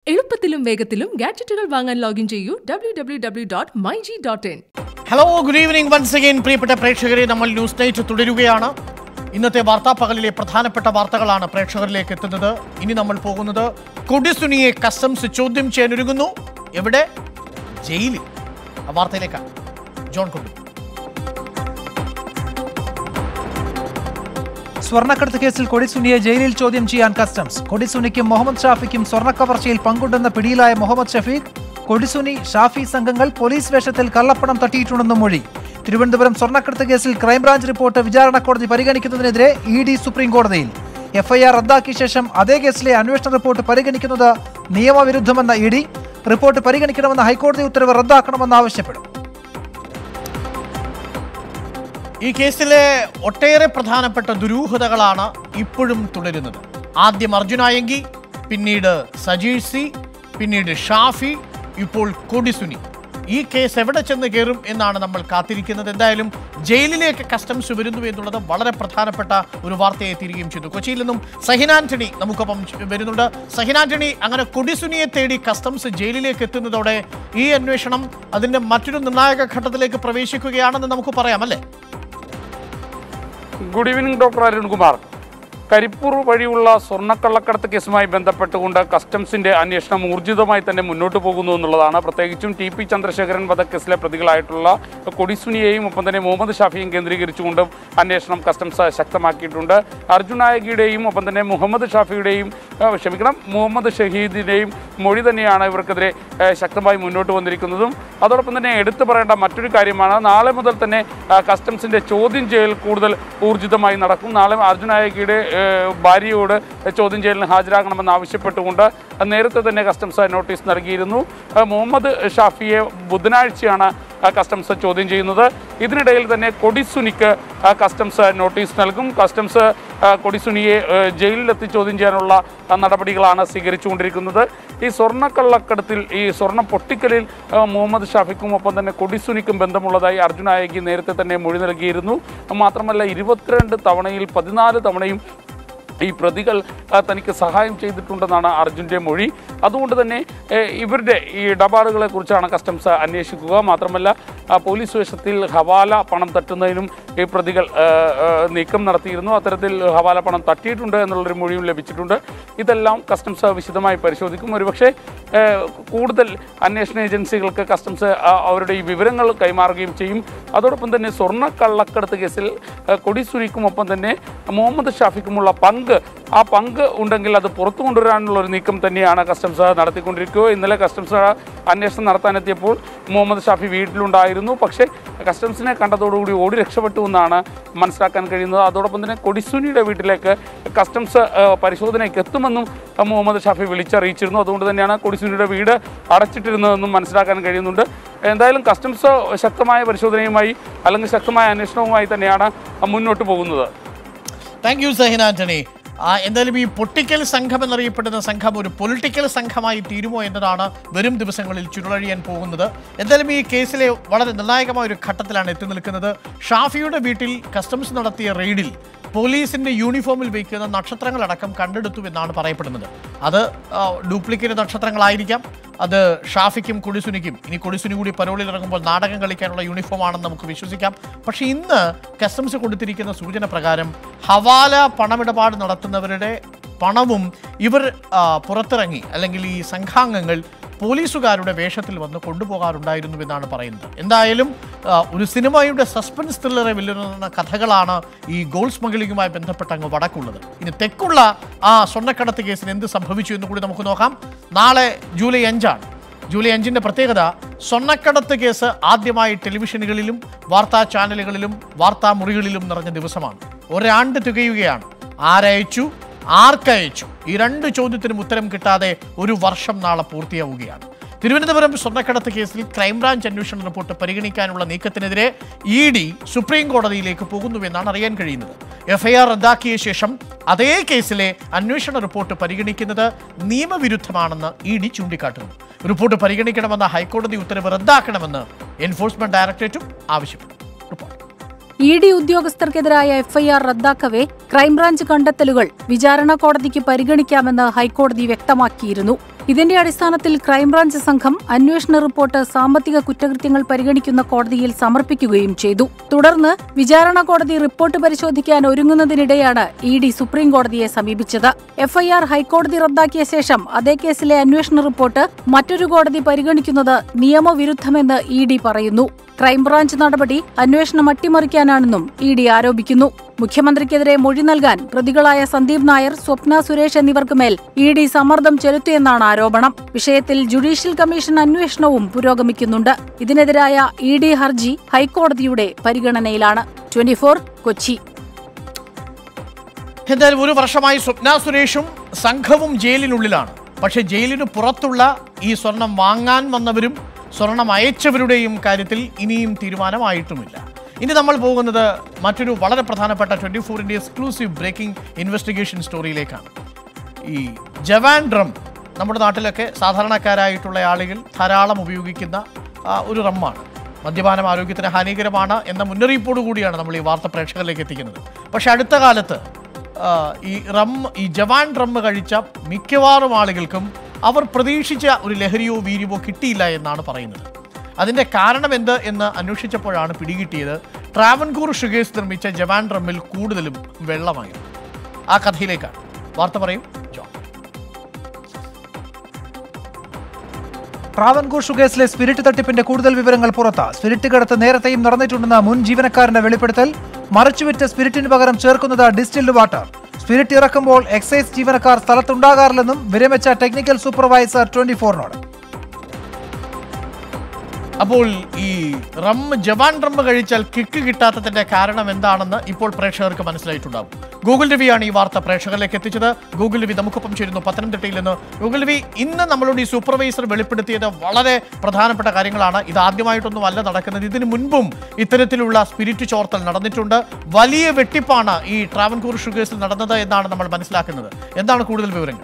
എളുപ്പത്തിലും വേഗത്തിലും ഗാഡ്ജറ്റുകൾ വാങ്ങാൻ ലോഗിൻ ചെയ്യൂ W W W dot my G dot in hello good evening once again പ്രിയപ്പെട്ട പ്രേക്ഷകരെ നമ്മൾ ന്യൂസ് നൈറ്റ് തുടരുകയാണ് ഇന്നത്തെ വാർത്താ പകലിലെ പ്രധാനപ്പെട്ട വാർത്തകളാണ് പ്രേക്ഷകരിലേക്ക് എത്തുന്നത് ഇനി നമ്മൾ പോകുന്നത് കൊടിസുനിയെ കസ്റ്റംസ് ചോദ്യം ചെയ്യാനൊരുങ്ങുന്നു എവിടെ ജയിലിൽ ആ വാർത്തയിലേക്കാണ് ജോൺ കൊണ്ടു സ്വർണ്ണക്കടത്ത് കേസിൽ കൊടിസുനിയെ ജയിലിൽ ചോദ്യം ചെയ്യാൻ കസ്റ്റംസ് കൊടിസുനിക്കും മുഹമ്മദ് ഷാഫിക്കും സ്വർണ്ണക്കവർച്ചയിൽ പങ്കുണ്ടെന്ന പിടിയിലായ മുഹമ്മദ് ഷഫീഖ് കൊടിസുനി ഷാഫി സംഘങ്ങൾ പോലീസ് വേഷത്തിൽ കള്ളപ്പണം തട്ടിയിട്ടുണ്ടെന്നും മൊഴി തിരുവനന്തപുരം സ്വർണ്ണക്കടത്ത് കേസിൽ ക്രൈംബ്രാഞ്ച് റിപ്പോർട്ട് വിചാരണ കോടതി പരിഗണിക്കുന്നതിനെതിരെ ഇ ഡി സുപ്രീം കോടതിയിൽ എഫ്ഐആർ റദ്ദാക്കിയ ശേഷം അതേ കേസിലെ അന്വേഷണ റിപ്പോർട്ട് പരിഗണിക്കുന്നത് നിയമവിരുദ്ധമെന്ന ഇ ഡി റിപ്പോർട്ട് പരിഗണിക്കണമെന്ന ഹൈക്കോടതി ഉത്തരവ് റദ്ദാക്കണമെന്ന് ആവശ്യപ്പെടും ഈ കേസിലെ ഒട്ടേറെ പ്രധാനപ്പെട്ട ദുരൂഹതകളാണ് ഇപ്പോഴും തുടരുന്നത് ആദ്യം അർജുനായങ്കി പിന്നീട് സജീഷ് സി പിന്നീട് ഷാഫി ഇപ്പോൾ കൊടിസുനി ഈ കേസ് എവിടെ ചെന്ന് കയറും എന്നാണ് നമ്മൾ കാത്തിരിക്കുന്നത് എന്തായാലും ജയിലിലേക്ക് കസ്റ്റംസ് വരുന്നു എന്നുള്ളത് വളരെ പ്രധാനപ്പെട്ട ഒരു വാർത്തയെ തീരുകയും ചെയ്തു കൊച്ചിയിൽ നിന്നും സഹിൻ ആന്റണി നമുക്കൊപ്പം വരുന്നുണ്ട് സഹിൻ ആന്റണി അങ്ങനെ കൊടിസുനിയെ തേടി കസ്റ്റംസ് ജയിലിലേക്ക് എത്തുന്നതോടെ ഈ അന്വേഷണം അതിന്റെ മറ്റൊരു നിർണായക ഘട്ടത്തിലേക്ക് പ്രവേശിക്കുകയാണെന്ന് നമുക്ക് പറയാം അല്ലേ good evening doctor Arunkumar Karipur വഴിയുള്ള സ്വർണ്ണക്കള്ളക്കടത്ത് കേസുമായി ബന്ധപ്പെട്ടുകൊണ്ട് കസ്റ്റംസിന്റെ അന്വേഷണം ഊർജിതമായി തന്നെ മുന്നോട്ട് പോകുന്നു എന്നുള്ളതാണ് പ്രത്യേകിച്ചും ടി പി ചന്ദ്രശേഖരൻ വധക്കേസിലെ പ്രതികളായിട്ടുള്ള കൊടിസുനിയെയും ഒപ്പം തന്നെ മുഹമ്മദ് ഷാഫിയും കേന്ദ്രീകരിച്ചുകൊണ്ടും അന്വേഷണം കസ്റ്റംസ് ശക്തമാക്കിയിട്ടുണ്ട് അർജുൻ നായകിയുടെയും ഒപ്പം തന്നെ മുഹമ്മദ് ഷാഫിയുടെയും ആ, ക്ഷമിക്കണം മുഹമ്മദ് ഷഹീദിൻ്റെയും മൊഴി തന്നെയാണ് ഇവർക്കെതിരെ ആ, ശക്തമായി മുന്നോട്ട് വന്നിരിക്കുന്നതും അതോടൊപ്പം തന്നെ എടുത്തു പറയേണ്ട മറ്റൊരു കാര്യമാണ് നാളെ മുതൽ തന്നെ ആ, കസ്റ്റംസിന്റെ ചോദ്യം ചെയ്യൽ കൂടുതൽ ഊർജിതമായി നടക്കും നാളെ അർജുൻ നായകിയുടെ ആ, ഭാര്യയോട് ചോദ്യം ചെയ്യലിന് ഹാജരാകണമെന്ന് ആവശ്യപ്പെട്ടുകൊണ്ട് നേരത്തെ തന്നെ കസ്റ്റംസ് നോട്ടീസ് നൽകിയിരുന്നു ആ, മുഹമ്മദ് ഷാഫിയെ ബുധനാഴ്ചയാണ് ആ, കസ്റ്റംസ് ചോദ്യം ചെയ്യുന്നത് ഇതിനിടയിൽ തന്നെ കൊടിസുനിക്ക് ആ, കസ്റ്റംസ് നോട്ടീസ് നൽകും കസ്റ്റംസ് ആ, കൊടിസുനിയെ ആ, ജയിലിലെത്തി ചോദ്യം ചെയ്യാനുള്ള ആ, നടപടികളാണ് സ്വീകരിച്ചുകൊണ്ടിരിക്കുന്നത് ഈ സ്വർണ്ണക്കള്ളക്കടത്തിൽ ഈ സ്വർണ്ണ പൊട്ടിക്കലിൽ ആ, മുഹമ്മദ് ഷാഫിക്കും ഒപ്പം തന്നെ കൊടിസുനിക്കും ബന്ധമുള്ളതായി അർജുൻ നായകി നേരത്തെ തന്നെ മൊഴി നൽകിയിരുന്നു മാത്രമല്ല ഇരുപത്തിരണ്ട് തവണയിൽ പതിനാല് തവണയും ഈ പ്രതികൾ ആ, തനിക്ക് സഹായം ചെയ്തിട്ടുണ്ടെന്നാണ് അർജുൻ്റെ മൊഴി അതുകൊണ്ട് തന്നെ ഏ, ഇവരുടെ ഈ ഇടപാടുകളെ കുറിച്ചാണ് കസ്റ്റംസ് അന്വേഷിക്കുക മാത്രമല്ല ആ, പോലീസ് വേഷത്തിൽ ഹവാല പണം തട്ടുന്നതിനും ഈ പ്രതികൾ ആ, ആ, നീക്കം നടത്തിയിരുന്നു അത്തരത്തിൽ ഹവാല പണം തട്ടിയിട്ടുണ്ട് എന്നുള്ളൊരു മൊഴിയും ലഭിച്ചിട്ടുണ്ട് ഇതെല്ലാം കസ്റ്റംസ് വിശദമായി പരിശോധിക്കും ഒരുപക്ഷെ ഏ, കൂടുതൽ അന്വേഷണ ഏജൻസികൾക്ക് കസ്റ്റംസ് ആ, അവരുടെ ഈ വിവരങ്ങൾ കൈമാറുകയും ചെയ്യും അതോടൊപ്പം തന്നെ സ്വർണ്ണ കള്ളക്കടത്ത് കേസിൽ ആ, കൊടിസുനിക്കും ഒപ്പം തന്നെ മുഹമ്മദ് ഷാഫിക്കുമുള്ള പങ്ക് ആ പങ്ക് ഉണ്ടെങ്കിൽ അത് പുറത്തു കൊണ്ടുവരാനുള്ള ഒരു നീക്കം തന്നെയാണ് കസ്റ്റംസ് നടത്തിക്കൊണ്ടിരിക്കുക ഇന്നലെ കസ്റ്റംസ് അന്വേഷണം നടത്താനെത്തിയപ്പോൾ മുഹമ്മദ് ഷാഫി വീട്ടിലുണ്ടായിരുന്നു പക്ഷേ കസ്റ്റംസിനെ കണ്ടതോടുകൂടി ഓടി രക്ഷപ്പെട്ടു എന്നാണ് മനസ്സിലാക്കാൻ കഴിയുന്നത് അതോടൊപ്പം തന്നെ കൊടിസുനിയുടെ വീട്ടിലേക്ക് കസ്റ്റംസ് ആ, പരിശോധനയ്ക്ക് എത്തുമെന്നും ആ, മുഹമ്മദ് ഷാഫി വിളിച്ചറിയിച്ചിരുന്നു അതുകൊണ്ട് തന്നെയാണ് കൊടിസുനിയുടെ വീട് അടച്ചിട്ടിരുന്നതെന്നും മനസ്സിലാക്കാൻ കഴിയുന്നുണ്ട് എന്തായാലും കസ്റ്റംസ് ശക്തമായ പരിശോധനയുമായി അല്ലെങ്കിൽ ശക്തമായ അന്വേഷണവുമായി തന്നെയാണ് മുന്നോട്ട് പോകുന്നത് താങ്ക് യു സഹിൻ ആന്റണി ആ, എന്തായാലും ഈ പൊട്ടിക്കൽ സംഘം എന്നറിയപ്പെടുന്ന സംഘം ഒരു പൊളിറ്റിക്കൽ സംഘമായി തീരുമോ എന്നതാണ് വരും ദിവസങ്ങളിൽ ചുരുളഴിയാൻ പോകുന്നത് എന്തായാലും ഈ കേസിലെ വളരെ നിർണായകമായ ഒരു ഘട്ടത്തിലാണ് എത്തി നിൽക്കുന്നത് ഷാഫിയുടെ വീട്ടിൽ കസ്റ്റംസ് നടത്തിയ റെയ്ഡിൽ പോലീസിന്റെ യൂണിഫോമിൽ വയ്ക്കുന്ന നക്ഷത്രങ്ങളടക്കം കണ്ടെടുത്തു എന്നാണ് പറയപ്പെടുന്നത് അത് ആ, ഡ്യൂപ്ലിക്കേറ്റ് നക്ഷത്രങ്ങളായിരിക്കാം അത് ഷാഫിക്കും കൊടിസുനിക്കും ഇനി കൊടിസുനി കൂടി പരോളിൽ ഇറങ്ങുമ്പോൾ നാടകം കളിക്കാനുള്ള യൂണിഫോം ആണെന്ന് നമുക്ക് വിശ്വസിക്കാം പക്ഷേ ഇന്ന് കസ്റ്റംസ് കൊടുത്തിരിക്കുന്ന സൂചന പ്രകാരം ഹവാല പണമിടപാട് നടത്തുന്നവരുടെ പണവും ഇവർ ആ, പുറത്തിറങ്ങി അല്ലെങ്കിൽ ഈ സംഘാംഗങ്ങൾ പോലീസുകാരുടെ വേഷത്തിൽ വന്ന് കൊണ്ടുപോകാറുണ്ടായിരുന്നു എന്നാണ് പറയുന്നത് എന്തായാലും ആ, ഒരു സിനിമയുടെ സസ്പെൻസ് ത്രില്ലറെ വെല്ലുന്ന കഥകളാണ് ഈ ഗോൾഡ് സ്മഗ്ലിങ്ങുമായി ബന്ധപ്പെട്ട് അങ്ങ് വടക്കുള്ളത് ഇനി തെക്കുള്ള ആ സ്വർണ്ണക്കടത്ത് കേസിന് എന്ത് സംഭവിച്ചു എന്ന് കൂടി നമുക്ക് നോക്കാം നാളെ ജൂലൈ അഞ്ചാണ് ജൂലൈ അഞ്ചിന്റെ പ്രത്യേകത സ്വർണ്ണക്കടത്ത് കേസ് ആദ്യമായി ടെലിവിഷനുകളിലും വാർത്താ ചാനലുകളിലും വാർത്താ മുറികളിലും നിറഞ്ഞ ദിവസമാണ് ഒരാണ്ട് തികയുകയാണ് ആരയച്ചു ആർക്കയച്ചു ഈ രണ്ട് ചോദ്യത്തിനും ഉത്തരം കിട്ടാതെ ഒരു വർഷം നാളെ പൂർത്തിയാവുകയാണ് തിരുവനന്തപുരം സ്വർണ്ണക്കടത്ത് കേസിൽ ക്രൈംബ്രാഞ്ച് അന്വേഷണ റിപ്പോർട്ട് പരിഗണിക്കാനുള്ള നീക്കത്തിനെതിരെ ഇ ഡി സുപ്രീം കോടതിയിലേക്ക് പോകുന്നുവെന്നാണ് അറിയാൻ കഴിയുന്നത് എഫ്ഐആർ റദ്ദാക്കിയ ശേഷം അതേ കേസിലെ അന്വേഷണ റിപ്പോർട്ട് പരിഗണിക്കുന്നത് നിയമവിരുദ്ധമാണെന്ന് ഇ ഡി ചൂണ്ടിക്കാട്ടുന്നു റിപ്പോർട്ട് പരിഗണിക്കണമെന്ന ഹൈക്കോടതി ഉത്തരവ് റദ്ദാക്കണമെന്ന് എൻഫോഴ്സ്മെന്റ് ഡയറക്ടറേറ്റും ആവശ്യപ്പെട്ടു റിപ്പോർട്ട് ഇ ഡി ഉദ്യോഗസ്ഥർക്കെതിരായ എഫ്ഐആർ റദ്ദാക്കവേ ക്രൈംബ്രാഞ്ച് കണ്ടെത്തലുകൾ വിചാരണ കോടതിക്ക് പരിഗണിക്കാമെന്ന് ഹൈക്കോടതി വ്യക്തമാക്കിയിരുന്നു ഇതിന്റെ അടിസ്ഥാനത്തിൽ ക്രൈംബ്രാഞ്ച് സംഘം അന്വേഷണ റിപ്പോർട്ട് സാമ്പത്തിക കുറ്റകൃത്യങ്ങൾ പരിഗണിക്കുന്ന കോടതിയിൽ സമർപ്പിക്കുകയും ചെയ്തു തുടർന്ന് വിചാരണ കോടതി റിപ്പോർട്ട് പരിശോധിക്കാൻ ഒരുങ്ങുന്നതിനിടെയാണ് ഇ ഡി സുപ്രീം കോടതിയെ സമീപിച്ചത് എഫ്ഐആർ ഹൈക്കോടതി റദ്ദാക്കിയ ശേഷം അതേ കേസിലെ അന്വേഷണ റിപ്പോർട്ട് മറ്റൊരു കോടതി പരിഗണിക്കുന്നത് നിയമവിരുദ്ധമെന്ന് ഇ ഡി പറയുന്നു ക്രൈംബ്രാഞ്ച് നടപടി അന്വേഷണം അട്ടിമറിക്കാനാണെന്നും ഇ ഡി ആരോപിക്കുന്നു മുഖ്യമന്ത്രിക്കെതിരെ മൊഴി നൽകാൻ പ്രതികളായ സന്ദീപ് നായർ സ്വപ്ന സുരേഷ് എന്നിവർക്ക് മേൽ ഇ ഡി സമ്മർദ്ദം ചെലുത്തിയെന്നാണ് ആരോപണം വിഷയത്തിൽ ജുഡീഷ്യൽ കമ്മീഷൻ അന്വേഷണവും പുരോഗമിക്കുന്നുണ്ട് ഇതിനെതിരായ ഇ ഡി ഹർജി ഹൈക്കോടതിയുടെ പരിഗണനയിലാണ് ട്വന്റിഫോർ കൊച്ചി എന്തായാലും ഒരു വർഷമായി സ്വപ്ന സുരേഷും സംഘവും ജയിലിനുള്ളിലാണ് പക്ഷേ ജയിലിന് പുറത്തുള്ള ഈ സ്വർണം വാങ്ങാൻ വന്നവരും സ്വർണം അയച്ചവരുടെയും കാര്യത്തിൽ ഇനിയും തീരുമാനമായിട്ടുമില്ല ഇനി നമ്മൾ പോകുന്നത് മറ്റൊരു വളരെ പ്രധാനപ്പെട്ട ട്വൻറ്റി ഫോറിൻ്റെ എക്സ്ക്ലൂസീവ് ബ്രേക്കിംഗ് ഇൻവെസ്റ്റിഗേഷൻ സ്റ്റോറിയിലേക്കാണ് ഈ ജവാൻ ഡ്രം നമ്മുടെ നാട്ടിലൊക്കെ സാധാരണക്കാരായിട്ടുള്ള ആളുകൾ ധാരാളം ഉപയോഗിക്കുന്ന ആ, ഒരു റമ്മാണ് മദ്യപാനം ആരോഗ്യത്തിന് ഹാനികരമാണ് എന്ന മുന്നറിയിപ്പോടു കൂടിയാണ് നമ്മൾ ഈ വാർത്ത പ്രേക്ഷകരിലേക്ക് എത്തിക്കുന്നത് പക്ഷേ അടുത്ത കാലത്ത് ആ, ഈ റം ഈ ജവാൻ റം കഴിച്ച മിക്കവാറും ആളുകൾക്കും അവർ പ്രതീക്ഷിച്ച ഒരു ലഹരിയോ വീര്യമോ കിട്ടിയില്ല എന്നാണ് പറയുന്നത് അതിന്റെ കാരണം എന്ത് എന്ന് അന്വേഷിച്ചപ്പോഴാണ് പിടികിട്ടിയത് ട്രാവൻകൂർ ഷുഗേഴ്സ് നിർമ്മിച്ച ജവാൻ റമ്മിൽ കൂടുതലും വെള്ളമായിരുന്നു ആ കഥയിലേക്കാണ് വാർത്ത പറയും ജോൺ ട്രാവൻകൂർ ഷുഗേഴ്സിലെ സ്പിരിറ്റ് തട്ടിപ്പിന്റെ കൂടുതൽ വിവരങ്ങൾ പുറത്ത് സ്പിരിറ്റ് കടത്ത് നേരത്തെയും നടന്നിട്ടുണ്ടെന്ന മുൻ ജീവനക്കാരന്റെ വെളിപ്പെടുത്തൽ മറിച്ചുവിറ്റ സ്പിരിറ്റിന് പകരം ചേർക്കുന്നത് ഡിസ്റ്റിൽഡ് വാട്ടർ സ്പിരിറ്റ് ഇറക്കുമ്പോൾ എക്സൈസ് ജീവനക്കാർ സ്ഥലത്തുണ്ടാകാറില്ലെന്നും വിരമിച്ച ടെക്നിക്കൽ സൂപ്പർവൈസർ ട്വന്റി ഫോറിനോട് അപ്പോൾ ഈ റം ജവാൻ റം കഴിച്ചാൽ കിക്ക് കിട്ടാത്തതിന്റെ കാരണം എന്താണെന്ന് ഇപ്പോൾ പ്രേക്ഷകർക്ക് മനസ്സിലായിട്ടുണ്ടാവും ഗൂഗിൾ രവിയാണ് ഈ വാർത്ത പ്രേക്ഷകരിലേക്ക് എത്തിച്ചത് ഗൂഗിൾ രവി നമുക്കൊപ്പം ചേരുന്നു പത്തനംതിട്ടയിൽ നിന്ന് ഗൂഗിൾ രവി ഇന്ന് നമ്മളോട് ഈ സൂപ്പർവൈസർ വെളിപ്പെടുത്തിയത് വളരെ പ്രധാനപ്പെട്ട കാര്യങ്ങളാണ് ഇത് ആദ്യമായിട്ടൊന്നും അല്ല നടക്കുന്നത് ഇതിനു മുൻപും ഇത്തരത്തിലുള്ള സ്പിരിറ്റ് ചോർത്തൽ നടന്നിട്ടുണ്ട് വലിയ വെട്ടിപ്പാണ് ഈ ട്രാവൻകൂർ ഷുഗേഴ്സിൽ നടന്നത് എന്നാണ് നമ്മൾ മനസ്സിലാക്കുന്നത് എന്താണ് കൂടുതൽ വിവരങ്ങൾ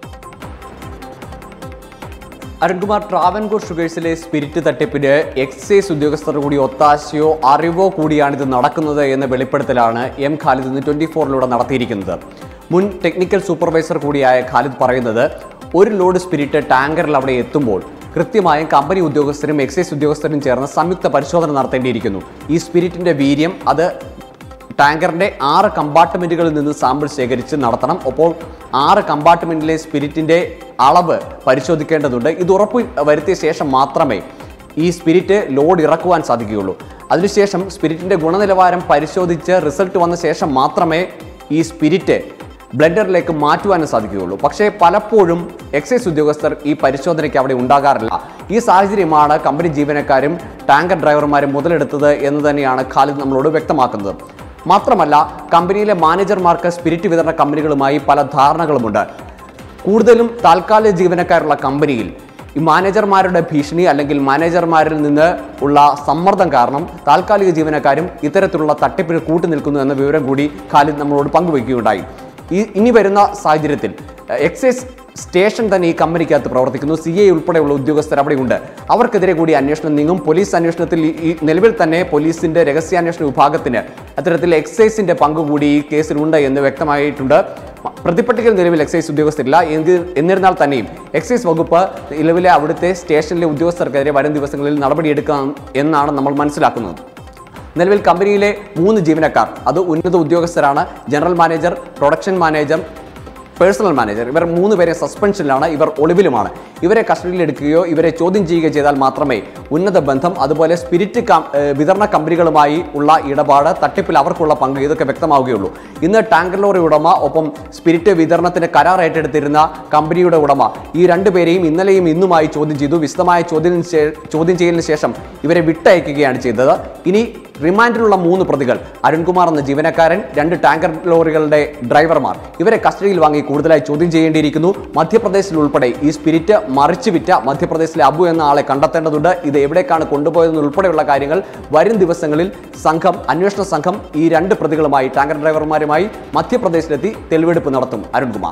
അരുൺകുമാർ ട്രാവൻകൂർ ഷുഗേഴ്സിലെ സ്പിരിറ്റ് തട്ടിപ്പിന് എക്സൈസ് ഉദ്യോഗസ്ഥർ കൂടി ഒത്താശയോ അറിവോ കൂടിയാണ് ഇത് നടക്കുന്നത് എന്ന വെളിപ്പെടുത്തലാണ് എം ഖാലിദ് ഇന്ന് ട്വന്റി ഫോറിലൂടെ നടത്തിയിരിക്കുന്നത് മുൻ ടെക്നിക്കൽ സൂപ്പർവൈസർ കൂടിയായ ഖാലിദ് പറയുന്നത് ഒരു ലോഡ് സ്പിരിറ്റ് ടാങ്കറിൽ അവിടെ എത്തുമ്പോൾ കൃത്യമായും കമ്പനി ഉദ്യോഗസ്ഥരും എക്സൈസ് ഉദ്യോഗസ്ഥരും ചേർന്ന് സംയുക്ത പരിശോധന നടത്തേണ്ടിയിരിക്കുന്നു ഈ സ്പിരിറ്റിന്റെ വീര്യം അത് ടാങ്കറിന്റെ ആറ് കമ്പാർട്ട്മെന്റുകളിൽ നിന്ന് സാമ്പിൾ ശേഖരിച്ച് നടത്തണം ഒപ്പോൾ ആറ് കമ്പാർട്ട്മെന്റിലെ സ്പിരിറ്റിന്റെ അളവ് പരിശോധിക്കേണ്ടതുണ്ട് ഇത് ഉറപ്പ് വരുത്തിയ ശേഷം മാത്രമേ ഈ സ്പിരിറ്റ് ലോഡ് ഇറക്കുവാൻ സാധിക്കുകയുള്ളൂ അതിനുശേഷം സ്പിരിറ്റിന്റെ ഗുണനിലവാരം പരിശോധിച്ച് റിസൾട്ട് വന്ന ശേഷം മാത്രമേ ഈ സ്പിരിറ്റ് ബ്ലെൻഡറിലേക്ക് മാറ്റുവാനും സാധിക്കുകയുള്ളൂ പക്ഷേ പലപ്പോഴും എക്സൈസ് ഉദ്യോഗസ്ഥർ ഈ പരിശോധനയ്ക്ക് അവിടെ ഉണ്ടാകാറില്ല ഈ സാഹചര്യമാണ് കമ്പനി ജീവനക്കാരും ടാങ്കർ ഡ്രൈവർമാരും മുതലെടുത്തത് എന്ന് തന്നെയാണ് ഖാലിദ് നമ്മളോട് വ്യക്തമാക്കുന്നത് മാത്രമല്ല കമ്പനിയിലെ മാനേജർമാർക്ക് സ്പിരിറ്റ് വിതരണ കമ്പനികളുമായി പല ധാരണകളുമുണ്ട് കൂടുതലും താൽക്കാലിക ജീവനക്കാരുള്ള കമ്പനിയിൽ ഈ മാനേജർമാരുടെ ഭീഷണി അല്ലെങ്കിൽ മാനേജർമാരിൽ നിന്ന് ഉള്ള സമ്മർദ്ദം കാരണം താൽക്കാലിക ജീവനക്കാരും ഇത്തരത്തിലുള്ള തട്ടിപ്പിന് കൂട്ടുനിൽക്കുന്നു എന്ന വിവരം കൂടി ഖാലിദ് നമ്മളോട് പങ്കുവയ്ക്കുകയുണ്ടായി ഈ ഇനി വരുന്ന സാഹചര്യത്തിൽ എഹ്, എക്സൈസ് സ്റ്റേഷൻ തന്നെ ഈ കമ്പനിക്കകത്ത് പ്രവർത്തിക്കുന്നു സി ഐ ഉൾപ്പെടെയുള്ള ഉദ്യോഗസ്ഥർ അവിടെയുണ്ട് അവർക്കെതിരെ കൂടി അന്വേഷണം നീങ്ങും പോലീസ് അന്വേഷണത്തിൽ ഈ- ഈ നിലവിൽ തന്നെ പോലീസിന്റെ രഹസ്യാന്വേഷണ വിഭാഗത്തിന് അത്തരത്തിൽ എക്സൈസിന്റെ പങ്ക് കൂടി ഈ കേസിലുണ്ട് എന്ന് വ്യക്തമായിട്ടുണ്ട് പ്രതിപട്ടികയിൽ നിലവിൽ എക്സൈസ് ഉദ്യോഗസ്ഥരില്ല എങ്കിൽ- എന്നിരുന്നാൽ തന്നെയും എക്സൈസ് വകുപ്പ് നിലവിലെ അവിടുത്തെ സ്റ്റേഷനിലെ ഉദ്യോഗസ്ഥർക്കെതിരെ വരും ദിവസങ്ങളിൽ നടപടിയെടുക്കാം എന്നാണ് നമ്മൾ മനസ്സിലാക്കുന്നത് നിലവിൽ കമ്പനിയിലെ മൂന്ന് ജീവനക്കാർ അത് ഉന്നത ഉദ്യോഗസ്ഥരാണ് general manager production manager personnel manager ഇവർ മൂന്ന് പേരെ സസ്പെൻഷനിലാണ് ഇവർ ഒളിവിലുമാണ് ഇവരെ കസ്റ്റഡിയിലെടുക്കുകയോ ഇവരെ ചോദ്യം ചെയ്യുകയോ ചെയ്താൽ മാത്രമേ ഉന്നത ബന്ധം അതുപോലെ സ്പിരിറ്റ് കം- ഏഹ് വിതരണ കമ്പനികളുമായി ഉള്ള ഇടപാട് തട്ടിപ്പിൽ അവർക്കുള്ള പങ്ക് ഇതൊക്കെ വ്യക്തമാവുകയുള്ളൂ ഇന്ന് ടാങ്കർ ലോറി ഉടമ ഒപ്പം സ്പിരിറ്റ് വിതരണത്തിന് കരാർ ഏറ്റെടുത്തിരുന്ന കമ്പനിയുടെ ഉടമ ഈ രണ്ടുപേരെയും ഇന്നലെയും ഇന്നുമായി ചോദ്യം ചെയ്തു വിശദമായ ചോദ്യം ശേ- ചോദ്യം ചെയ്യലിന് ശേഷം ഇവരെ വിട്ടയക്കുകയാണ് ചെയ്തത് ഇനി റിമാൻഡിലുള്ള മൂന്ന് പ്രതികൾ അരുൺകുമാർ എന്ന ജീവനക്കാരൻ രണ്ട് ടാങ്കർ ലോറികളുടെ ഡ്രൈവർമാർ ഇവരെ കസ്റ്റഡിയിൽ വാങ്ങി കൂടുതലായി ചോദ്യം ചെയ്യേണ്ടിയിരിക്കുന്നു മധ്യപ്രദേശിൽ ഉൾപ്പെടെ ഈ സ്പിരിറ്റ് മറിച്ചു വിറ്റ മധ്യപ്രദേശിലെ അബു എന്ന ആളെ കണ്ടെത്തേണ്ടതുണ്ട് ഇത് എവിടേക്കാണ് കൊണ്ടുപോയതെന്ന് ഉൾപ്പെടെയുള്ള കാര്യങ്ങൾ വരും ദിവസങ്ങളിൽ സംഘം അന്വേഷണ സംഘം ഈ രണ്ട് പ്രതികളുമായി ടാങ്കർ ഡ്രൈവർമാരുമായി മധ്യപ്രദേശിലെത്തി തെളിവെടുപ്പ് നടത്തും Arunkumar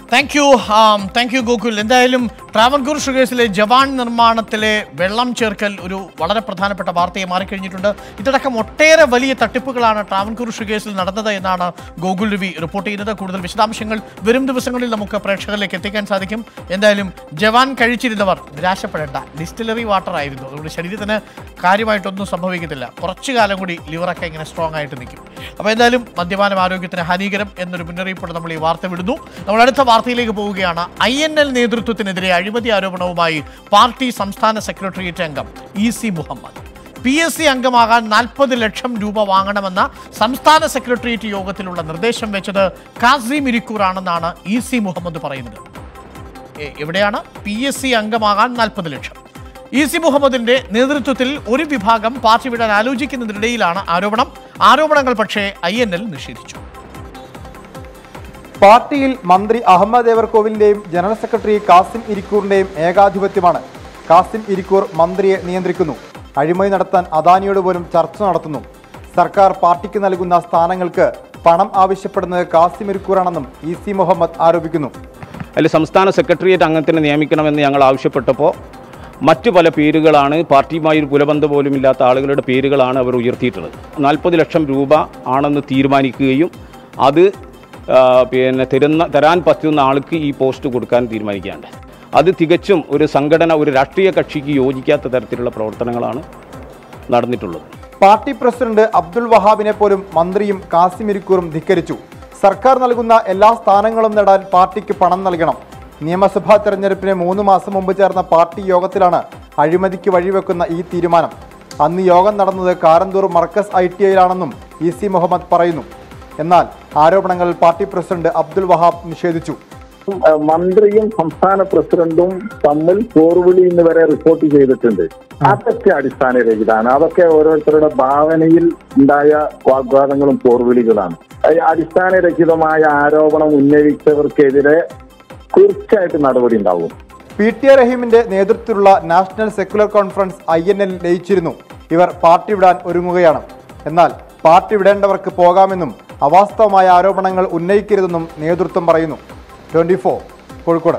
thank you thank you Gokul എന്തായാലും ട്രാവൻകൂർ ഷുഗേഴ്സിലെ ജവാൻ നിർമ്മാണത്തിലെ വെള്ളം ചേർക്കൽ ഒരു വളരെ പ്രധാനപ്പെട്ട വാർത്തയെ മാറിക്കഴിഞ്ഞിട്ടുണ്ട് ഇതടക്കം ഒട്ടേറെ വലിയ തട്ടിപ്പുകളാണ് ട്രാവൻകൂർ ഷുഗേഴ്സിൽ നടന്നത് എന്നാണ് ഗോകുൽ രവി റിപ്പോർട്ട് ചെയ്യുന്നത് കൂടുതൽ വിശദാംശങ്ങൾ വരും ദിവസങ്ങളിൽ നമുക്ക് പ്രേക്ഷകരിലേക്ക് എത്തിക്കാൻ സാധിക്കും എന്തായാലും ജവാൻ കഴിച്ചിരുന്നവർ നിരാശപ്പെടേണ്ട ഡിസ്റ്റിലറി വാട്ടർ ആയിരുന്നു അതുകൊണ്ട് ശരീരത്തിന് കാര്യമായിട്ടൊന്നും സംഭവിക്കത്തില്ല കുറച്ചു കാലം കൂടി ലിവറൊക്കെ ഇങ്ങനെ സ്ട്രോങ് ആയിട്ട് നിൽക്കും അപ്പോൾ എന്തായാലും മദ്യപാനം ആരോഗ്യത്തിന് ഹാനികരം എന്നൊരു മുന്നറിയിപ്പോടെ നമ്മൾ ഈ വാർത്ത വിടുന്നു നമ്മൾ അടുത്ത വാർത്തയിലേക്ക് പോവുകയാണ് ഐ എൻ എൽ നേതൃത്വത്തിനെതിരെ അഴിമതി ആരോപണവുമായി പാർട്ടി സംസ്ഥാന സെക്രട്ടേറിയറ്റ് അംഗം E C Muhammad P S C അംഗമാകാൻ നാൽപ്പത് ലക്ഷം രൂപ വാങ്ങണമെന്ന സംസ്ഥാന സെക്രട്ടേറിയറ്റ് യോഗത്തിലുള്ള നിർദ്ദേശം വെച്ചത് കാസിം ഇരിക്കൂറാണെന്നാണ് ഇ സി മുഹമ്മദ് പറയുന്നത് എ- എവിടെയാണ് പി എസ് സി അംഗമാകാൻ നാൽപ്പത് ലക്ഷം ഇ സി മുഹമ്മദിന്റെ നേതൃത്വത്തിൽ ഒരു വിഭാഗം പാർട്ടി വിടാൻ ആലോചിക്കുന്നതിനിടയിലാണ് ആരോപണം ആരോപണങ്ങൾ പക്ഷേ ഐ എൻ എൽ നിഷേധിച്ചു പാർട്ടിയിൽ മന്ത്രി അഹമ്മദ് ദേവർകോവിലിന്റെയും ജനറൽ സെക്രട്ടറി കാസിം ഇരിക്കൂറിന്റെയും ഏകാധിപത്യമാണ് കാസിം ഇരിക്കൂർ മന്ത്രിയെ നിയന്ത്രിക്കുന്നു അഴിമതി നടത്താൻ അദാനിയോട് പോലും ചർച്ച നടത്തുന്നു സർക്കാർ പാർട്ടിക്ക് നൽകുന്ന സ്ഥാനങ്ങൾക്ക് പണം ആവശ്യപ്പെടുന്നത് കാസിം ഇരിക്കൂറാണെന്നും ഇ സി മുഹമ്മദ് ആരോപിക്കുന്നു അതിൽ സംസ്ഥാന സെക്രട്ടേറിയറ്റ് അംഗത്തിനെ നിയമിക്കണമെന്ന് ഞങ്ങൾ ആവശ്യപ്പെട്ടപ്പോൾ മറ്റു പല പേരുകളാണ് പാർട്ടിയുമായി ഒരു കുലബന്ധം പോലും ഇല്ലാത്ത ആളുകളുടെ പേരുകളാണ് അവർ ഉയർത്തിയിട്ടുള്ളത് നാൽപ്പത് ലക്ഷം രൂപ ആണെന്ന് തീരുമാനിക്കുകയും അത് ആ, പിന്നെ തരുന്ന തരാൻ പറ്റുന്ന ആൾക്ക് ഈ പോസ്റ്റ് കൊടുക്കാൻ തീരുമാനിക്കാണ്ട് അത് തികച്ചും ഒരു സംഘടന ഒരു രാഷ്ട്രീയ കക്ഷിക്ക് യോജിക്കാത്ത തരത്തിലുള്ള പ്രവർത്തനങ്ങളാണ് നടന്നിട്ടുള്ളത് പാർട്ടി പ്രസിഡന്റ് അബ്ദുൾ വഹാബിനെ പോലും മന്ത്രിയും കാസിം ഇരിക്കൂറും ധിക്കരിച്ചു സർക്കാർ നൽകുന്ന എല്ലാ സ്ഥാനങ്ങളും നേടാൻ പാർട്ടിക്ക് പണം നൽകണം നിയമസഭാ തെരഞ്ഞെടുപ്പിന് മൂന്ന് മാസം മുമ്പ് ചേർന്ന പാർട്ടി യോഗത്തിലാണ് അഴിമതിക്ക് വഴിവെക്കുന്ന ഈ തീരുമാനം അന്ന് യോഗം നടന്നത് കാരന്തൂർ മർക്കസ് ഐ ടി ഐയിലാണെന്നും ഇ സി മുഹമ്മദ് പറയുന്നു എന്നാൽ ആരോപണങ്ങൾ പാർട്ടി പ്രസിഡന്റ് അബ്ദുൾ വഹാബ് നിഷേധിച്ചു ഏഹ് മന്ത്രിയും സംസ്ഥാന പ്രസിഡന്റും തമ്മിൽ പോർവിളി എന്ന് വരെ റിപ്പോർട്ട് ചെയ്തിട്ടുണ്ട് അതൊക്കെ അടിസ്ഥാനരഹിതമാണ് അതൊക്കെ ഓരോരുത്തരുടെ ഭാവനയിൽ ഉണ്ടായ വാഗ്വാദങ്ങളും പോർവിളികളാണ് ഈ അടിസ്ഥാനരഹിതമായ ആരോപണം ഉന്നയിച്ചവർക്കെതിരെ തീർച്ചയായിട്ടും നടപടി ഉണ്ടാവും പി ടി എ റഹീമിന്റെ നേതൃത്വത്തിലുള്ള national secular conference I N L ലയിച്ചിരുന്നു ഇവർ പാർട്ടി വിടാൻ ഒരുങ്ങുകയാണ് എന്നാൽ പാർട്ടി വിടേണ്ടവർക്ക് പോകാമെന്നും അവാസ്തവമായ ആരോപണങ്ങൾ ഉന്നയിക്കരുതെന്നും നേതൃത്വം പറയുന്നു ട്വന്റി ഫോർ കോഴിക്കോട്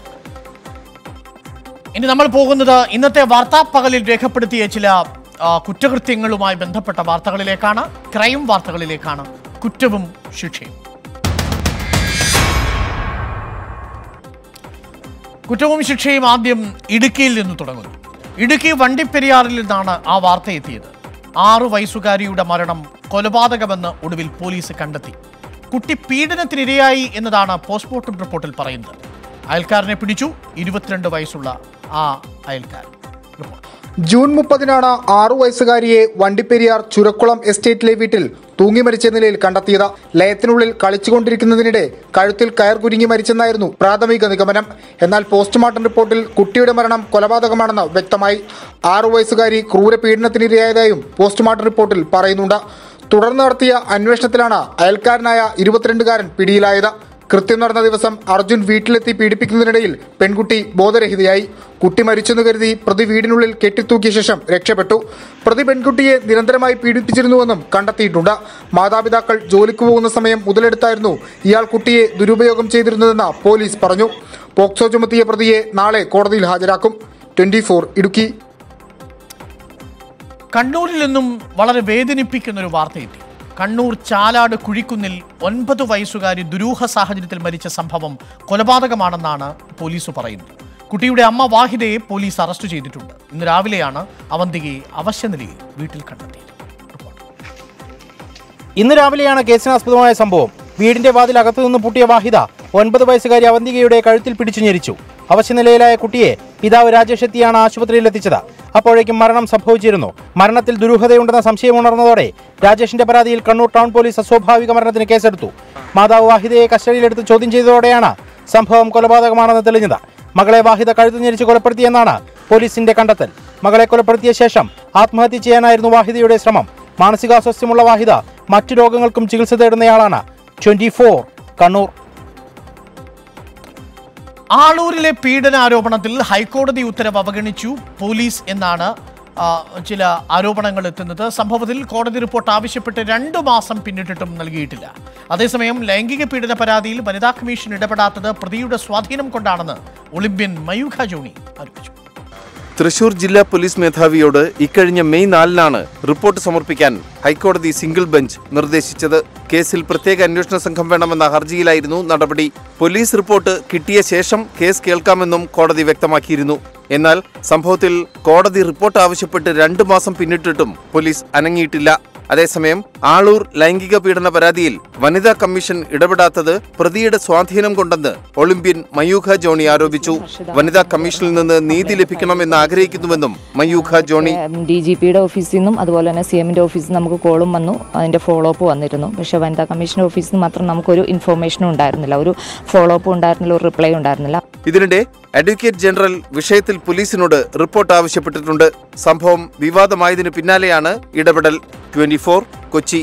ഇനി നമ്മൾ പോകുന്നത് ഇന്നത്തെ വാർത്താപ്പകലിൽ രേഖപ്പെടുത്തിയ ചില ആ, കുറ്റകൃത്യങ്ങളുമായി ബന്ധപ്പെട്ട വാർത്തകളിലേക്കാണ് ക്രൈം വാർത്തകളിലേക്കാണ് കുറ്റവും ശിക്ഷയും കുറ്റവും ശിക്ഷയും ആദ്യം ഇടുക്കിയിൽ നിന്ന് തുടങ്ങുന്നു ഇടുക്കി വണ്ടിപ്പെരിയാറിൽ നിന്നാണ് ആ വാർത്ത എത്തിയത് ആറു വയസ്സുകാരിയുടെ മരണം കൊലപാതകമെന്ന് ഒടുവിൽ പോലീസ് കണ്ടെത്തി കുട്ടി പീഡനത്തിനിരയായി എന്നതാണ് പോസ്റ്റ്മോർട്ടം റിപ്പോർട്ടിൽ പറയുന്നത് അയൽക്കാരനെ പിടിച്ചു ഇരുപത്തിരണ്ട് വയസ്സുള്ള ആ അയൽക്കാരൻ റിപ്പോർട്ട് ജൂൺ മുപ്പതിനാണ് ആറു വയസ്സുകാരിയെ വണ്ടിപ്പെരിയാർ ചുരക്കുളം എസ്റ്റേറ്റിലെ വീട്ടിൽ തൂങ്ങി മരിച്ച നിലയിൽ കണ്ടെത്തിയത് ലയത്തിനുള്ളിൽ കളിച്ചുകൊണ്ടിരിക്കുന്നതിനിടെ കഴുത്തിൽ കയർ കുരുങ്ങി മരിച്ചെന്നായിരുന്നു പ്രാഥമിക നിഗമനം എന്നാൽ പോസ്റ്റ്മോർട്ടം റിപ്പോർട്ടിൽ കുട്ടിയുടെ മരണം കൊലപാതകമാണെന്ന് വ്യക്തമായി ആറു വയസ്സുകാരി ക്രൂര പീഡനത്തിനിരയായതായും പോസ്റ്റ്മോർട്ടം റിപ്പോർട്ടിൽ പറയുന്നുണ്ട് തുടർന്ന് നടത്തിയ അന്വേഷണത്തിലാണ് അയൽക്കാരനായ ഇരുപത്തിരണ്ടുകാരൻ പിടിയിലായത് കൃത്യം നടന്ന ദിവസം അർജുൻ വീട്ടിലെത്തി പീഡിപ്പിക്കുന്നതിനിടയിൽ പെൺകുട്ടി ബോധരഹിതയായി കുട്ടി മരിച്ചെന്ന് കരുതി പ്രതി വീടിനുള്ളിൽ കെട്ടിത്തൂക്കിയ ശേഷം രക്ഷപ്പെട്ടു പ്രതി പെൺകുട്ടിയെ നിരന്തരമായി പീഡിപ്പിച്ചിരുന്നുവെന്നും കണ്ടെത്തിയിട്ടുണ്ട് മാതാപിതാക്കൾ ജോലിക്ക് പോകുന്ന സമയം മുതലെടുത്തായിരുന്നു ഇയാൾ കുട്ടിയെ ദുരുപയോഗം ചെയ്തിരുന്നതെന്ന് പോലീസ് പറഞ്ഞു പോക്സോ ചുമത്തിയ പ്രതിയെ നാളെ കോടതിയിൽ ഹാജരാക്കും ട്വന്റി ഇടുക്കി കണ്ണൂരിൽ നിന്നും വളരെ വേദനിപ്പിക്കുന്ന ഒരു വാർത്ത എത്തി കണ്ണൂർ ചാലാട് കുഴിക്കുന്നിൽ ഒൻപത് വയസ്സുകാരി ദുരൂഹ സാഹചര്യത്തിൽ മരിച്ച സംഭവം കൊലപാതകമാണെന്നാണ് പോലീസ് പറയുന്നത് കുട്ടിയുടെ അമ്മ വാഹിദയെ പോലീസ് അറസ്റ്റ് ചെയ്തിട്ടുണ്ട് ഇന്ന് രാവിലെയാണ് അവന്തികയെ അവശ്യനിലയിൽ വീട്ടിൽ കണ്ടെത്തിയത് ഇന്ന് രാവിലെയാണ് കേസിനാസ്പദമായ സംഭവം വീടിന്റെ വാതിൽ അകത്തുനിന്ന് പൂട്ടിയ വാഹിദ ഒൻപത് വയസ്സുകാരി അവന്തികയുടെ കഴുത്തിൽ പിടിച്ചു ഞെരിച്ചു അവശനിലയിലായ കുട്ടിയെ പിതാവ് രാജേഷ് എത്തിയാണ് ആശുപത്രിയിൽ എത്തിച്ചത് അപ്പോഴേക്കും മരണം സംഭവിച്ചിരുന്നു മരണത്തിൽ ദുരൂഹതയുണ്ടെന്ന സംശയം ഉണർന്നതോടെ രാജേഷിന്റെ പരാതിയിൽ കണ്ണൂർ ടൗൺ പോലീസ് അസ്വാഭാവിക മരണത്തിന് കേസെടുത്തു മാതാവ് വാഹിദയെ കസ്റ്റഡിയിലെടുത്ത് ചോദ്യം ചെയ്തതോടെയാണ് സംഭവം കൊലപാതകമാണെന്ന് തെളിഞ്ഞത് മകളെ വാഹിദ കഴുത്തു ഞെരിച്ച് കൊലപ്പെടുത്തിയെന്നാണ് പോലീസിന്റെ കണ്ടെത്തൽ മകളെ കൊലപ്പെടുത്തിയ ശേഷം ആത്മഹത്യ ചെയ്യാനായിരുന്നു വാഹിദയുടെ ശ്രമം മാനസികാസ്വാസ്ഥ്യമുള്ള വാഹിദ മറ്റു രോഗങ്ങൾക്കും ചികിത്സ തേടുന്നയാളാണ് ട്വന്റി ഫോർ കണ്ണൂർ ആളൂരിലെ പീഡനാരോപണത്തിൽ ഹൈക്കോടതി ഉത്തരവ് അവഗണിച്ചു പോലീസ് എന്നാണ് ആ, ചില ആരോപണങ്ങൾ എത്തുന്നത് സംഭവത്തിൽ കോടതി റിപ്പോർട്ട് ആവശ്യപ്പെട്ട് രണ്ടു മാസം പിന്നിട്ടിട്ടും നൽകിയിട്ടില്ല അതേസമയം ലൈംഗിക പീഡന പരാതിയിൽ വനിതാ കമ്മീഷൻ ഇടപെടാത്തത് പ്രതിയുടെ സ്വാധീനം കൊണ്ടാണെന്ന് ഒളിമ്പ്യൻ മയൂഖ ജോണി ആരോപിച്ചു തൃശൂർ ജില്ലാ പോലീസ് മേധാവിയോട് ഇക്കഴിഞ്ഞ മെയ് നാലിനാണ് റിപ്പോർട്ട് സമർപ്പിക്കാൻ ഹൈക്കോടതി സിംഗിൾ ബെഞ്ച് നിർദ്ദേശിച്ചത് കേസിൽ പ്രത്യേക അന്വേഷണ സംഘം വേണമെന്ന ഹർജിയിലായിരുന്നു നടപടി പോലീസ് റിപ്പോർട്ട് കിട്ടിയ ശേഷം കേസ് കേൾക്കാമെന്നും കോടതി വ്യക്തമാക്കിയിരുന്നു എന്നാൽ സംഭവത്തിൽ കോടതി റിപ്പോർട്ട് ആവശ്യപ്പെട്ട് രണ്ടു മാസം പിന്നിട്ടിട്ടും പോലീസ് അനങ്ങിയിട്ടില്ല അതേസമയം ആളൂർ ലൈംഗിക പീഡന പരാതിയിൽ വനിതാ കമ്മീഷൻ ഇടപെടാത്തത് പ്രതിയുടെ സ്വാധീനം കൊണ്ടെന്ന് ഒളിമ്പ്യൻ മയൂഖ ജോണി ആരോപിച്ചു വനിതാ കമ്മീഷനിൽ നിന്ന് നീതി ലഭിക്കണമെന്ന് ആഗ്രഹിക്കുന്നുവെന്നും മയൂഖ ജോണി ഡി ജി പിയുടെ ഓഫീസിൽ നിന്നും അതുപോലെ തന്നെ സി എമ്മിൻ്റെ ഓഫീസിൽ നിന്ന് നമുക്ക് കോളും വന്നു അതിൻ്റെ ഫോളോ അപ്പ് വന്നിരുന്നു പക്ഷേ വനിതാ കമ്മീഷൻ ഓഫീസിൽ നിന്ന് മാത്രം നമുക്കൊരു ഇൻഫോർമേഷനും ഉണ്ടായിരുന്നില്ല ഒരു ഫോളോ അപ്പ് ഉണ്ടായിരുന്നില്ല ഒരു റിപ്ലൈ ഉണ്ടായിരുന്നില്ല ഇതിനിടെ അഡ്വക്കേറ്റ് ജനറൽ വിഷയത്തിൽ പോലീസിനോട് റിപ്പോർട്ട് ആവശ്യപ്പെട്ടിട്ടുണ്ട് സംഭവം വിവാദമായതിനു പിന്നാലെയാണ് ഇടപെടൽ ട്വന്റി കൊച്ചി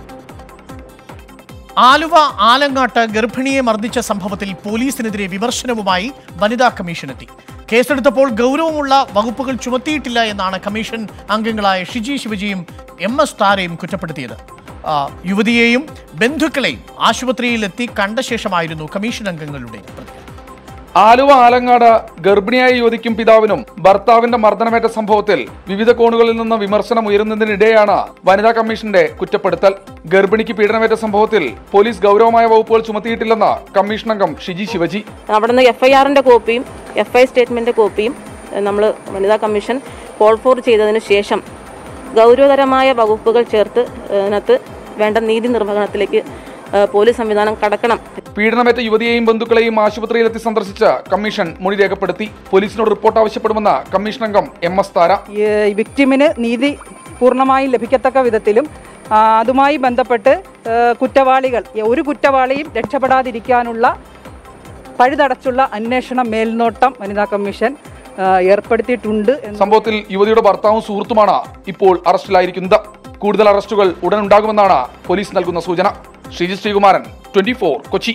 ആലുവ ആലങ്ങാട്ട് ഗർഭിണിയെ മർദ്ദിച്ച സംഭവത്തിൽ പോലീസിനെതിരെ വിമർശനവുമായി വനിതാ കമ്മീഷൻ എത്തി കേസെടുത്തപ്പോൾ ഗൗരവമുള്ള വകുപ്പുകൾ ചുമത്തിയിട്ടില്ല എന്നാണ് കമ്മീഷൻ അംഗങ്ങളായ ഷിജി ശിവജിയും എം എസ് താരയും കുറ്റപ്പെടുത്തിയത് ആ, യുവതിയെയും ബന്ധുക്കളെയും ആശുപത്രിയിലെത്തി കണ്ട ശേഷമായിരുന്നു കമ്മീഷൻ അംഗങ്ങളുടെ പ്രതികരണം ആലുവ ആലങ്ങാട് ഗർഭിണിയായ യുവതിക്കും പിതാവിനും ഭർത്താവിന്റെ മർദ്ദനമേറ്റ സംഭവത്തിൽ വിവിധ കോണുകളിൽ നിന്ന് വിമർശനം ഉയരുന്നതിനിടെയാണ് വനിതാ കമ്മീഷന്റെ കുറ്റപ്പെടുത്തൽ ഗർഭിണിക്ക് പീഡനമേറ്റ സംഭവത്തിൽ പോലീസ് ഗൗരവമായ വകുപ്പുകൾ ചുമത്തിയിട്ടില്ലെന്ന് കമ്മീഷൻ അംഗം ഷിജി ശിവജി അവിടെ നിന്ന് എഫ് ഐ ആറിൻ്റെ കോപ്പിയും എഫ് ഐ സ്റ്റേറ്റ്മെൻറ്റ് കോപ്പിയും നമ്മൾ വനിതാ കമ്മീഷൻ കോൾ ഫോർ ചെയ്തതിന് ശേഷം ഗൗരവതരമായ വകുപ്പുകൾ ചേർത്ത് അതിനകത്ത് വേണ്ട നീതി നിർവഹണത്തിലേക്ക് ഏഹ്, പോലീസ് സംവിധാനം കടക്കണം പീഡനമേറ്റ യുവതിയെയും ബന്ധുക്കളെയും ആശുപത്രിയിലെത്തി സന്ദർശിച്ച കമ്മീഷൻ മൊഴി രേഖപ്പെടുത്തി പോലീസിനോട് റിപ്പോർട്ട് ആവശ്യപ്പെടുമെന്ന് കമ്മീഷൻ അംഗം എം എസ് താര ഈ വിക്ടിമിന് നീതി പൂർണ്ണമായും ലഭിക്കത്തക്ക വിധത്തിലും ആ, അതുമായി ബന്ധപ്പെട്ട് ഏ, കുറ്റവാളികൾ ഒരു കുറ്റവാളിയും രക്ഷപ്പെടാതിരിക്കാനുള്ള പഴുതടച്ചുള്ള അന്വേഷണ മേൽനോട്ടം വനിതാ കമ്മീഷൻ ആ, ഏർപ്പെടുത്തിയിട്ടുണ്ട് എന്ന് സംഭവത്തിൽ യുവതിയുടെ ഭർത്താവും സുഹൃത്തുമാണ് ഇപ്പോൾ അറസ്റ്റിലായിരിക്കുന്നത് കൂടുതൽ അറസ്റ്റുകൾ ഉടൻ ഉണ്ടാകുമെന്നാണ് പോലീസ് നൽകുന്ന സൂചന ശ്രീജി ശ്രീകുമാരൻ ട്വന്റി കൊച്ചി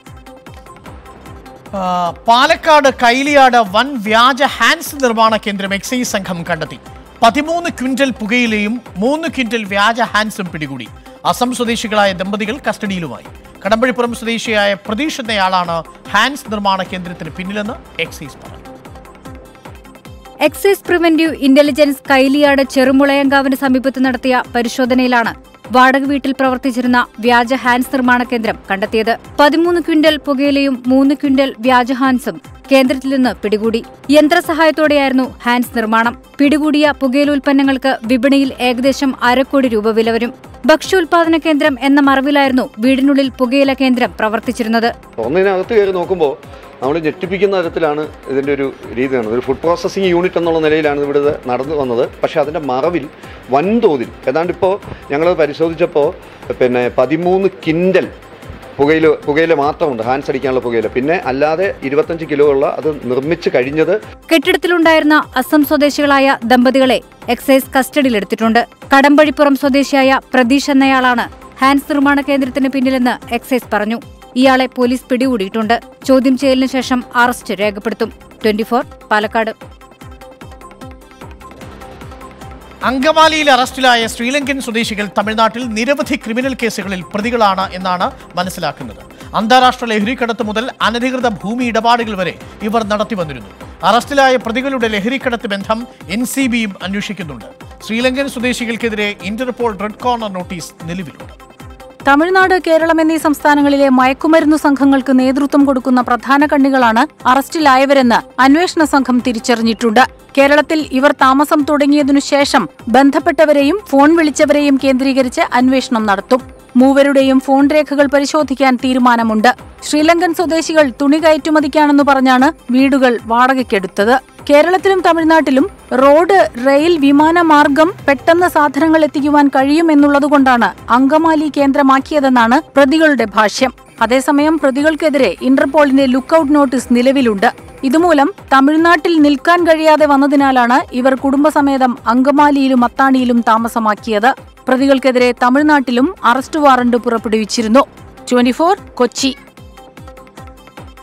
ആ, പാലക്കാട് കൈലിയാട് വൻ വ്യാജ ഹാൻസ് നിർമ്മാണ കേന്ദ്രം എക്സൈസ് സംഘം കണ്ടെത്തി പതിമൂന്ന് ക്വിന്റൽ പുകയിലയും മൂന്ന് ക്വിന്റൽ വ്യാജ ഹാൻസും പിടികൂടി അസം സ്വദേശികളായ ദമ്പതികൾ കസ്റ്റഡിയിലുമായി കടമ്പഴിപ്പുറം സ്വദേശിയായ പ്രതീഷ് എന്നയാളാണ് ഹാൻസ് നിർമ്മാണ കേന്ദ്രത്തിന് പിന്നിലെന്ന് എക്സൈസ് പറഞ്ഞു എക്സൈസ് പ്രിവന്റീവ് ഇന്റലിജൻസ് കൈലിയാട് ചെറുമുളയങ്കാവിന് സമീപത്ത് നടത്തിയ പരിശോധനയിലാണ് വാടക വീട്ടിൽ പ്രവർത്തിച്ചിരുന്ന വ്യാജ ഹാൻസ് നിർമ്മാണ കേന്ദ്രം കണ്ടെത്തിയത് പതിമൂന്ന് ക്വിന്റൽ പുകയിലയും മൂന്ന് ക്വിന്റൽ വ്യാജ ഹാൻസും കേന്ദ്രത്തിൽ നിന്ന് പിടികൂടി യന്ത്രസഹായത്തോടെയായിരുന്നു ഹാൻസ് നിർമ്മാണം പിടികൂടിയ പുകയില ഉൽപ്പന്നങ്ങൾക്ക് വിപണിയിൽ ഏകദേശം അരക്കോടി രൂപ വില വരും ഭക്ഷ്യോൽപാദന കേന്ദ്രം എന്ന മറവിലായിരുന്നു വീടിനുള്ളിൽ പുകയില കേന്ദ്രം പ്രവർത്തിച്ചിരുന്നത് ഒന്നിനകത്ത് കയറി നോക്കുമ്പോൾ നമ്മൾ ഞെട്ടിപ്പിക്കുന്ന തരത്തിലാണ് ഇതിൻ്റെ ഒരു രീതി കാണുന്നത് ഒരു ഫുഡ് പ്രോസസ്സിംഗ് യൂണിറ്റ് എന്നുള്ള നിലയിലാണ് ഇവിടെ ഇത് നടന്നു വന്നത് പക്ഷേ അതിൻ്റെ മറവിൽ വൻതോതിൽ ഏതാണ്ട് ഇപ്പോൾ ഞങ്ങൾ പരിശോധിച്ചപ്പോൾ പിന്നെ പതിമൂന്ന് കിൻഡൽ പുകയില പുകയില മാത്രമുണ്ട് ഹാൻസ് അടിക്കാനുള്ള പുകയില പിന്നെ അല്ലാതെ ഇരുപത്തഞ്ച് കിലോ ഉള്ള അത് നിർമ്മിച്ച് കഴിഞ്ഞത് കെട്ടിടത്തിലുണ്ടായിരുന്ന അസം സ്വദേശികളായ ദമ്പതികളെ എക്സൈസ് കസ്റ്റഡിയിലെടുത്തിട്ടുണ്ട് കടമ്പഴിപ്പുറം സ്വദേശിയായ പ്രതീഷ് എന്നയാളാണ് ഹാൻസ് നിർമ്മാണ കേന്ദ്രത്തിന് പിന്നിലെന്ന് എക്സൈസ് പറഞ്ഞു ഇയാളെ പോലീസ് പിടികൂടിയിട്ടുണ്ട് ചോദ്യം ചെയ്യലിന് ശേഷം അറസ്റ്റ് രേഖപ്പെടുത്തും ട്വന്റി പാലക്കാട് അങ്കമാലിയിൽ അറസ്റ്റിലായ ശ്രീലങ്കൻ സ്വദേശികൾ തമിഴ്നാട്ടിൽ നിരവധി ക്രിമിനൽ കേസുകളിൽ പ്രതികളാണ് എന്നാണ് മനസ്സിലാക്കുന്നത് അന്താരാഷ്ട്ര ലഹരിക്കടത്ത് മുതൽ അനധികൃത ഭൂമി ഇടപാടുകൾ വരെ ഇവർ നടത്തി വന്നിരുന്നു അറസ്റ്റിലായ പ്രതികളുടെ ലഹരിക്കടത്ത് ബന്ധം എൻ സി ബിയും അന്വേഷിക്കുന്നുണ്ട് ശ്രീലങ്കൻ സ്വദേശികൾക്കെതിരെ ഇന്റർപോൾ റെഡ് കോർണർ നോട്ടീസ് നിലവിലുണ്ട് തമിഴ്നാട് കേരളം എന്നീ സംസ്ഥാനങ്ങളിലെ മയക്കുമരുന്നു സംഘങ്ങൾക്ക് നേതൃത്വം കൊടുക്കുന്ന പ്രധാന കണ്ണികളാണ് അറസ്റ്റിലായവരെന്ന് അന്വേഷണ സംഘം തിരിച്ചറിഞ്ഞിട്ടുണ്ട് കേരളത്തിൽ ഇവർ താമസം തുടങ്ങിയതിനു ശേഷം ബന്ധപ്പെട്ടവരെയും ഫോൺ വിളിച്ചവരെയും കേന്ദ്രീകരിച്ച് അന്വേഷണം നടത്തും മൂവരുടെയും ഫോൺ രേഖകൾ പരിശോധിക്കാൻ തീരുമാനമുണ്ട് ശ്രീലങ്കൻ സ്വദേശികൾ തുണി കയറ്റുമതിക്കാണെന്ന് പറഞ്ഞാണ് വീടുകൾ വാടകയ്ക്കെടുത്തത് കേരളത്തിലും തമിഴ്നാട്ടിലും റോഡ് റെയിൽ വിമാനമാർഗം പെട്ടെന്ന് സാധനങ്ങൾ എത്തിക്കുവാൻ കഴിയുമെന്നുള്ളതുകൊണ്ടാണ് അങ്കമാലി കേന്ദ്രമാക്കിയതെന്നാണ് പ്രതികളുടെ ഭാഷ്യം അതേസമയം പ്രതികൾക്കെതിരെ ഇന്റർപോളിന്റെ ലുക്കൌട്ട് നോട്ടീസ് നിലവിലുണ്ട് ഇതുമൂലം തമിഴ്നാട്ടിൽ നിൽക്കാൻ കഴിയാതെ വന്നതിനാലാണ് ഇവർ കുടുംബസമേതം അങ്കമാലിയിലും അത്താണിയിലും താമസമാക്കിയത് പ്രതികൾക്കെതിരെ തമിഴ്നാട്ടിലും അറസ്റ്റ് വാറണ്ട് പുറപ്പെടുവിച്ചിരുന്നു ട്വന്റി കൊച്ചി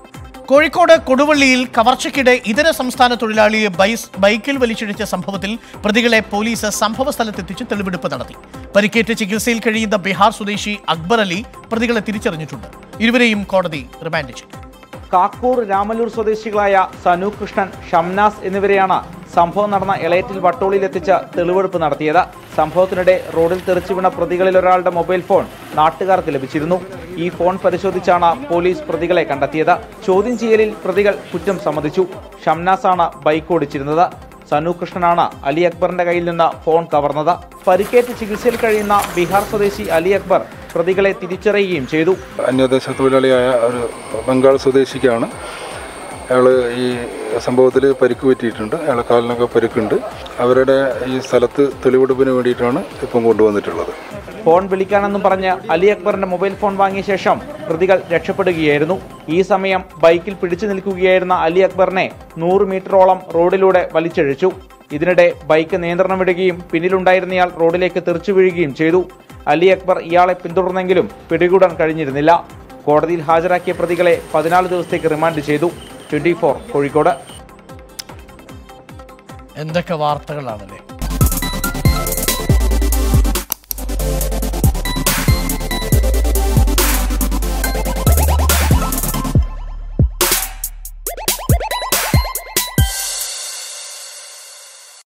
കോഴിക്കോട് കൊടുവള്ളിയിൽ കവർച്ചയ്ക്കിടെ ഇതര സംസ്ഥാന തൊഴിലാളിയെ ബൈസ് ബൈക്കിൽ വലിച്ചിഴച്ച സംഭവത്തിൽ പ്രതികളെ പോലീസ് സംഭവ സ്ഥലത്തെത്തിച്ച് തെളിവെടുപ്പ് നടത്തി പരിക്കേറ്റ് ചികിത്സയിൽ കഴിയുന്ന ബീഹാർ സ്വദേശി അക്ബർ അലി പ്രതികളെ തിരിച്ചറിഞ്ഞിട്ടുണ്ട് ഇരുവരെയും കോടതി റിമാൻഡ് ചെയ്തു കാക്കൂർ രാമലൂർ സ്വദേശികളായ സനു കൃഷ്ണൻ ഷംനാസ് എന്നിവരെയാണ് സംഭവം നടന്ന എളയറ്റിൽ വട്ടോളിയിലെത്തിച്ച് തെളിവെടുപ്പ് നടത്തിയത് സംഭവത്തിനിടെ റോഡിൽ തെറിച്ചു വീണ പ്രതികളിൽ ഒരാളുടെ മൊബൈൽ ഫോൺ നാട്ടുകാർക്ക് ലഭിച്ചിരുന്നു ഈ ഫോൺ പരിശോധിച്ചാണ് പോലീസ് പ്രതികളെ കണ്ടെത്തിയത് ചോദ്യം ചെയ്യലിൽ പ്രതികൾ കുറ്റം സമ്മതിച്ചു ഷംനാസാണ് ബൈക്ക് ഓടിച്ചിരുന്നത് സനു കൃഷ്ണനാണ് അലി അക്ബറിന്റെ കയ്യിൽ നിന്ന് ഫോൺ കവർന്നത് പരിക്കേറ്റ് ചികിത്സയിൽ കഴിയുന്ന ബീഹാർ സ്വദേശി അലി അക്ബർ പ്രതികളെ തിരിച്ചറിയുകയും ചെയ്തു അന്യദേശ തൊഴിലാളിയായ ഒരു ബംഗാൾ സ്വദേശിക്കാണ് അയാൾ ഈ സംഭവത്തിൽ പരിക്ക് പറ്റിയിട്ടുണ്ട് അയാളെ കാലിനൊക്കെ പരിക്കുണ്ട് അവരുടെ ഈ സ്ഥലത്ത് തെളിവെടുപ്പിന് വേണ്ടിയിട്ടാണ് ഇപ്പം കൊണ്ടുവന്നിട്ടുള്ളത് ഫോൺ വിളിക്കാനെന്നും പറഞ്ഞ് അലി അക്ബറിന്റെ മൊബൈൽ ഫോൺ വാങ്ങിയ ശേഷം പ്രതികൾ രക്ഷപ്പെടുകയായിരുന്നു ഈ സമയം ബൈക്കിൽ പിടിച്ചു നിൽക്കുകയായിരുന്ന അലി അക്ബറിനെ നൂറ് മീറ്ററോളം റോഡിലൂടെ വലിച്ചിഴച്ചു ഇതിനിടെ ബൈക്ക് നിയന്ത്രണം വിടുകയും പിന്നിലുണ്ടായിരുന്നയാൾ റോഡിലേക്ക് തെറിച്ചു വീഴുകയും ചെയ്തു അലി അക്ബർ ഇയാളെ പിന്തുടർന്നെങ്കിലും പിടികൂടാൻ കഴിഞ്ഞിരുന്നില്ല കോടതിയിൽ ഹാജരാക്കിയ പ്രതികളെ പതിനാല് ദിവസത്തേക്ക് റിമാൻഡ് ചെയ്തു ട്വന്റി കോഴിക്കോട് എന്തൊക്കെ വാർത്തകളാണല്ലേ